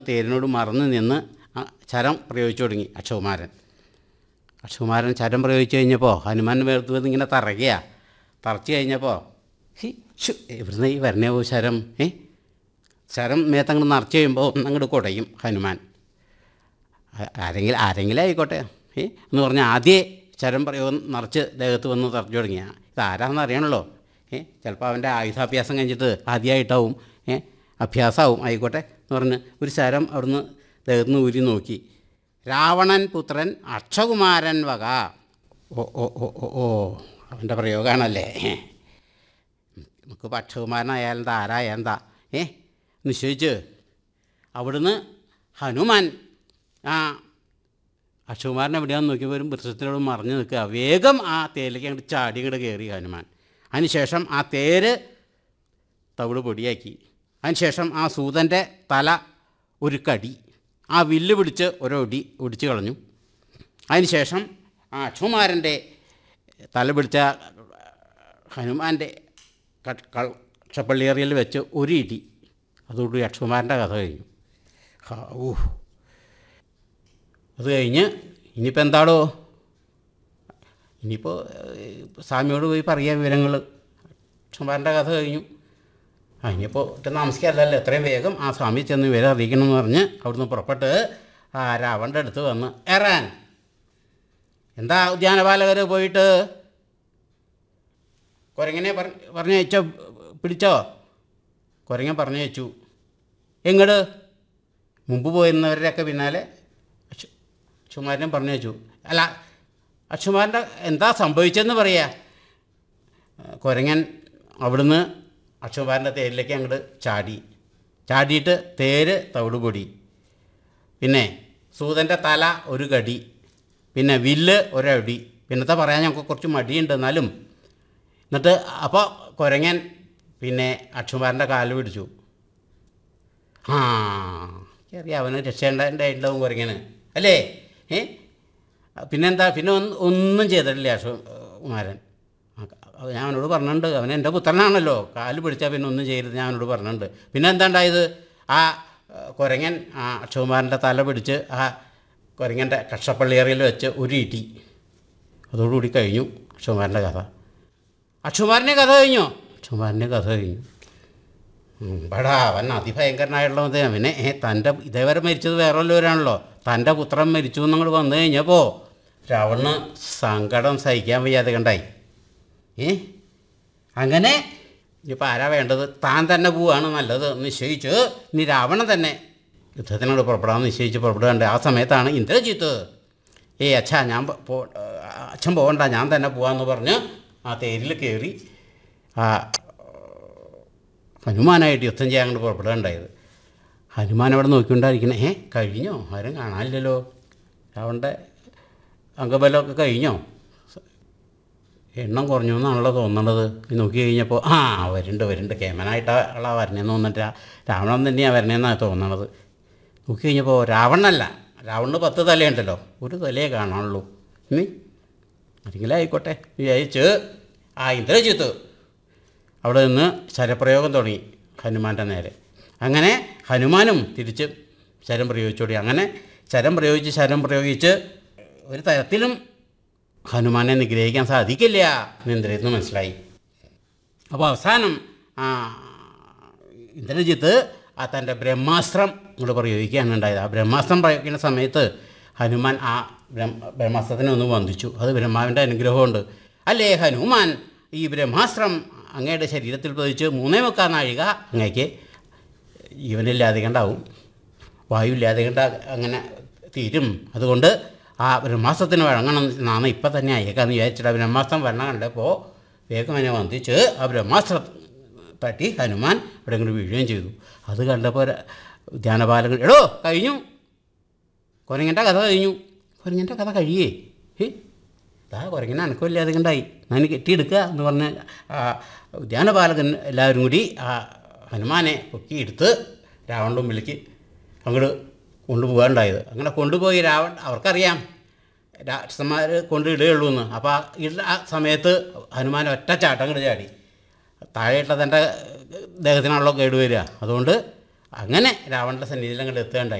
തേരിനോട് മറന്നു നിന്ന് ആ ചരം പ്രയോഗിച്ചു തുടങ്ങി അക്ഷകുമാരൻ അക്ഷകുമാരൻ ചരം പ്രയോഗിച്ചു കഴിഞ്ഞപ്പോൾ ഹനുമാൻ വേർത്ത് വന്ന് ഇങ്ങനെ തറയ്ക്കുക തറച്ച് കഴിഞ്ഞപ്പോൾ ഹി ഷു ഇവിടുന്ന് ഈ വരണേ പോ ശരം ഏ ശരം മേത്തങ്ങോട്ട് നിറച്ച് കഴിയുമ്പോൾ ഒന്നങ്ങോട്ട് കുടയും ഹനുമാൻ ആ- ആരെങ്കിലും ആരെങ്കിലും ആയിക്കോട്ടെ ഏ എന്ന് പറഞ്ഞാൽ ആദ്യേ ശരം പ്രയോഗം നിറച്ച് ദേഹത്ത് വന്ന് തറച്ചു തുടങ്ങിയ ഇത് ആരാണെന്ന് അറിയണല്ലോ ഏ ചിലപ്പോൾ അവൻ്റെ ആയുധാഭ്യാസം കഴിഞ്ഞിട്ട് ആദ്യമായിട്ടാവും ഏ അഭ്യാസമാവും ആയിക്കോട്ടെ എന്ന് പറഞ്ഞ് ഒരു ശരം അവിടുന്ന് ദേഹത്ത് നിന്ന് ഊരി നോക്കി രാവണൻ പുത്രൻ അക്ഷകുമാരൻ വക ഓ ഓ ഓ ഓ ഓ അവൻ്റെ പ്രയോഗമാണല്ലേ നമുക്ക് അക്ഷകുമാരനായാലെന്താ ആരായെന്താ ഏ നിശ്ചയിച്ച് അവിടുന്ന് ഹനുമാൻ ആ അക്ഷകുമാരൻ എവിടെയാണെന്ന് നോക്കിയപ്പോൾ ഒരു വൃക്ഷത്തിനോട് മറിഞ്ഞു നിൽക്കുക വേഗം ആ തേരിലേക്ക് അങ്ങോട്ട് ചാടി ഇങ്ങോട്ട് കയറി ഹനുമാൻ അതിനുശേഷം ആ തേര് തവിട് പൊടിയാക്കി അതിനുശേഷം ആ സൂതൻ്റെ തല ഒരു കടി ആ വില്ല് പിടിച്ച് ഒരൊടി ഒടിച്ച് കളഞ്ഞു അതിനുശേഷം ആ അക്ഷകുമാരൻ്റെ തല പിടിച്ച ഹനുമാൻ്റെ ക്ഷപ്പള്ളിയേറിയൽ വെച്ച് ഒരു ഇടി അതോടുകൂടി അക്ഷകുമാരൻ്റെ കഥ കഴിഞ്ഞു ഹാ, ഊ അത് കഴിഞ്ഞ് ഇനിയിപ്പോൾ എന്താടോ ഇനിയിപ്പോൾ ഏഹ്, സ്വാമിയോട് പോയി പറയുക വിവരങ്ങൾ അക്ഷകുമാരൻ്റെ കഥ കഴിഞ്ഞു ആ ഇനിയിപ്പോൾ ഒട്ടും താമസിക്കാമല്ലോ എത്രയും വേഗം ആ സ്വാമി ചെന്ന് വിവരം അറിയിക്കണം എന്ന് പറഞ്ഞ് അവിടുന്ന് പുറപ്പെട്ട് ആ രാവണൻ്റെ അടുത്ത് വന്ന് ഏറാൻ എന്താ ഉദ്യാനപാലകർ പോയിട്ട് കുരങ്ങനെ പറഞ്ഞു വെച്ചോ പിടിച്ചോ കുരങ്ങൻ പറഞ്ഞു വെച്ചു എങ്ങട് മുമ്പ് പോയിരുന്നവരുടെയൊക്കെ പിന്നാലെ അക്ഷു അക്ഷുമാരനും പറഞ്ഞു വെച്ചു അല്ല അക്ഷുമാരൻ്റെ എന്താ സംഭവിച്ചതെന്ന് പറയാ കുരങ്ങൻ അവിടുന്ന് അക്ഷുമാരൻ്റെ തേരിലേക്ക് അങ്ങോട്ട് ചാടി ചാടിയിട്ട് തേര് തവിട് പൊടി പിന്നെ സൂതൻ്റെ തല ഒരു കടി പിന്നെ വില്ല് ഒരടി പിന്നത്തെ പറയാൻ ഞങ്ങൾക്ക് കുറച്ച് മടിയുണ്ട് എന്നാലും എന്നിട്ട് അപ്പോൾ കുരങ്ങൻ പിന്നെ അക്ഷുമാരൻ്റെ കാല് പിടിച്ചു ആ അറിയാം അവന് രക്ഷേണ്ടായിട്ടുണ്ടാവും കുരങ്ങന് അല്ലേ ഏ പിന്നെന്താ പിന്നെ ഒന്ന് ഒന്നും ചെയ്തിട്ടില്ല അക്ഷുമാരൻ ഞാൻ അവനോട് പറഞ്ഞിട്ടുണ്ട് അവൻ എൻ്റെ പുത്രനാണല്ലോ കാല് പിടിച്ചാൽ പിന്നെ ഒന്നും ചെയ്യരുത് ഞാൻ അവനോട് പറഞ്ഞിട്ടുണ്ട് പിന്നെ എന്താ ഉണ്ടായത് ആ ഏഹ്, കുരങ്ങൻ ആ അക്ഷകുമാരൻ്റെ തല പിടിച്ച് ആ കുരങ്ങൻ്റെ കക്ഷപ്പള്ളിയേറിയിൽ വെച്ച് ഒരു ഇടി അതോടുകൂടി കഴിഞ്ഞു അക്ഷകുമാരൻ്റെ കഥ അക്ഷകുമാരൻ്റെ കഥ കഴിഞ്ഞോ അക്ഷകുമാരൻ്റെ കഥ കഴിഞ്ഞു ഉം, ബടാ അവൻ അതിഭയങ്കരനായിട്ടുള്ളത് അവനെ ഏ തൻ്റെ ഇതേവരെ മരിച്ചത് വേറെ വല്ലവരാണല്ലോ തൻ്റെ പുത്രൻ മരിച്ചു എന്നങ്ങോട്ട് വന്നു കഴിഞ്ഞപ്പോൾ രാവണ് സങ്കടം സഹിക്കാൻ വയ്യാതെ കണ്ടായി ഏ അങ്ങനെ ഇനിയിപ്പോൾ ആരാ വേണ്ടത് താൻ തന്നെ പോവാണ് നല്ലത് എന്ന് നിശ്ചയിച്ച് ഇനി രാവണൻ തന്നെ യുദ്ധത്തിനോട് പുറപ്പെടാമെന്ന് നിശ്ചയിച്ച് പുറപ്പെടുകയുണ്ട് ആ സമയത്താണ് ഇന്ദ്രജിത്ത് ഏയ് അച്ഛാ ഞാൻ പോ- പോ അച്ഛൻ പോകണ്ട ഞാൻ തന്നെ പോവാന്ന് പറഞ്ഞ് ആ തേരിൽ കയറി ആ ഹനുമാനായിട്ട് യുദ്ധം ചെയ്യാൻ അങ്ങോട്ട് പുറപ്പെടുകയുണ്ടായത് ഹനുമാൻ അവിടെ നോക്കിക്കൊണ്ടായിരിക്കണേ ഏ കഴിഞ്ഞോ ആരും കാണാനില്ലല്ലോ രാവണൻ്റെ അംഗബലമൊക്കെ കഴിഞ്ഞോ എണ്ണം കുറഞ്ഞു എന്നാണല്ലോ തോന്നണത് ഇത് നോക്കി കഴിഞ്ഞപ്പോൾ ആ വരുന്നുണ്ട് വരുന്നുണ്ട് കേമനായിട്ടാണ് വരണേന്ന് തോന്നിട്ട് രാവണൻ തന്നെയാണ് വരണേന്നാണ് തോന്നണത് നോക്കി കഴിഞ്ഞപ്പോൾ രാവണനല്ല രാവണന് പത്ത് തലയുണ്ടല്ലോ ഒരു തലയെ കാണാനുള്ളൂ ഇനി ആരെങ്കിലും ആയിക്കോട്ടെ വിചാരിച്ച് ആ ഇന്ദ്രജിത്ത് അവിടെ നിന്ന് ശരപ്രയോഗം തുടങ്ങി ഹനുമാൻ്റെ നേരെ അങ്ങനെ ഹനുമാനും തിരിച്ച് ശരം പ്രയോഗിച്ചോടി അങ്ങനെ ശരം പ്രയോഗിച്ച് ശരം പ്രയോഗിച്ച് ഒരു തരത്തിലും ഹനുമാനെ നിഗ്രഹിക്കാൻ സാധിക്കില്ല എന്ന് ഇന്ദ്രജിത്തിന് മനസ്സിലായി അപ്പോൾ അവസാനം ആ ഇന്ദ്രജിത്ത് ആ തൻ്റെ ബ്രഹ്മാസ്ത്രം ഇങ്ങോട്ട് പ്രയോഗിക്കുകയാണ് ഉണ്ടായത് ആ ബ്രഹ്മാസ്ത്രം പ്രയോഗിക്കുന്ന സമയത്ത് ഹനുമാൻ ആ ബ്രഹ്മ ബ്രഹ്മാസ്ത്രത്തിനെ ഒന്ന് വന്ദിച്ചു അത് ബ്രഹ്മാവിൻ്റെ അനുഗ്രഹമുണ്ട് അല്ലേ ഹനുമാൻ ഈ ബ്രഹ്മാസ്ത്രം അങ്ങയുടെ ശരീരത്തിൽ പതിച്ച് മൂന്നേ മുക്കാൽ നാഴിക അങ്ങേക്ക് ജീവനില്ലാതെ കണ്ടാവും വായു ഇല്ലാതെ കണ്ട അങ്ങനെ തീരും അതുകൊണ്ട് ആ ബ്രഹ്മാസ്ത്രത്തിന് വഴങ്ങണം എന്നാണ് ഇപ്പം തന്നെ അയക്കാന്ന് വിചാരിച്ചിട്ട് ആ ബ്രഹ്മാസ്ത്രം വരണം കണ്ടപ്പോൾ വേഗം അതിനെ വന്ദിച്ച് ആ ബ്രഹ്മാസ്ത്രം തട്ടി ഹനുമാൻ ഇവിടെ ഇങ്ങോട്ട് വീഴുകയും ചെയ്തു അത് കണ്ടപ്പോൾ ധ്യാനപാലകൻ എടോ കഴിഞ്ഞു കുരങ്ങൻ്റെ കഥ കഴിഞ്ഞു കുരങ്ങൻ്റെ കഥ കഴിയേ ഹേ ഇതാ കുരങ്ങനെ അനക്കമില്ലാതെ കണ്ടായി ഞാൻ കെട്ടിയെടുക്കുക എന്ന് പറഞ്ഞ് ആ ഉദ്യാനപാലകൻ എല്ലാവരും കൂടി ആ ഹനുമാനെ പൊക്കിയെടുത്ത് രാവണൻ്റെ മുമ്പിലേക്ക് അങ്ങോട്ട് കൊണ്ടുപോകാനുണ്ടായത് അങ്ങനെ കൊണ്ടുപോയി രാവൺ അവർക്കറിയാം രാക്ഷസന്മാർ കൊണ്ടിടുകയുള്ളൂ എന്ന് അപ്പോൾ ആ ഇട- ആ സമയത്ത് ഹനുമാൻ ഒറ്റ ചാട്ടം അങ്ങോട്ട് ചാടി താഴെയിട്ട തൻ്റെ ദേഹത്തിനാണല്ലോ കേടുവരിക അതുകൊണ്ട് അങ്ങനെ രാവണൻ്റെ സന്നിധിയിൽ അങ്ങോട്ട് എത്തുകയുണ്ടായി